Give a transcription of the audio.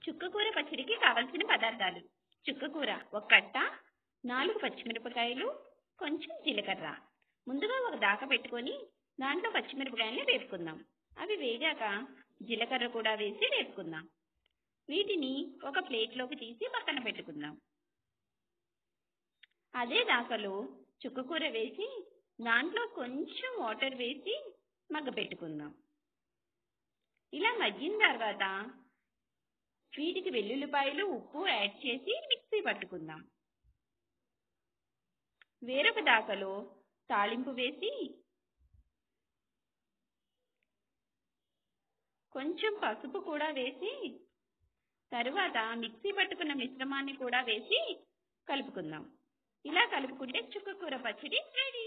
చుక్కకూర పచ్చడికి కావలసిన పదార్థాలు చుక్కకూర ఒక కట్ట నాలుగు పచ్చిమిరపకాయలు కొంచెం జీలకర్ర ముందుగా ఒక దాక పెట్టుకొని దాంట్లో పచ్చిమిరపకాయల్ని వేపుకుందాం అవి వేగాక జీలకర్ర కూడా వేసి వేపుకుందాం వీటిని ఒక ప్లేట్లోకి తీసి పక్కన పెట్టుకుందాం అదే దాకలో చుక్కకూర వేసి దాంట్లో కొంచెం వాటర్ వేసి మగ్గపెట్టుకుందాం ఇలా మగ్గిన తర్వాత వీటికి వెల్లుల్లిపాయలు ఉప్పు యాడ్ చేసి మిక్సీ పట్టుకుందాం వేరొక దాకలో తాళింపు వేసి కొంచెం పసుపు కూడా వేసి తరువాత మిక్సీ పట్టుకున్న మిశ్రమాన్ని కూడా వేసి కలుపుకుందాం ఇలా కలుపుకుంటే చుక్కకూర పచ్చడి రెడీ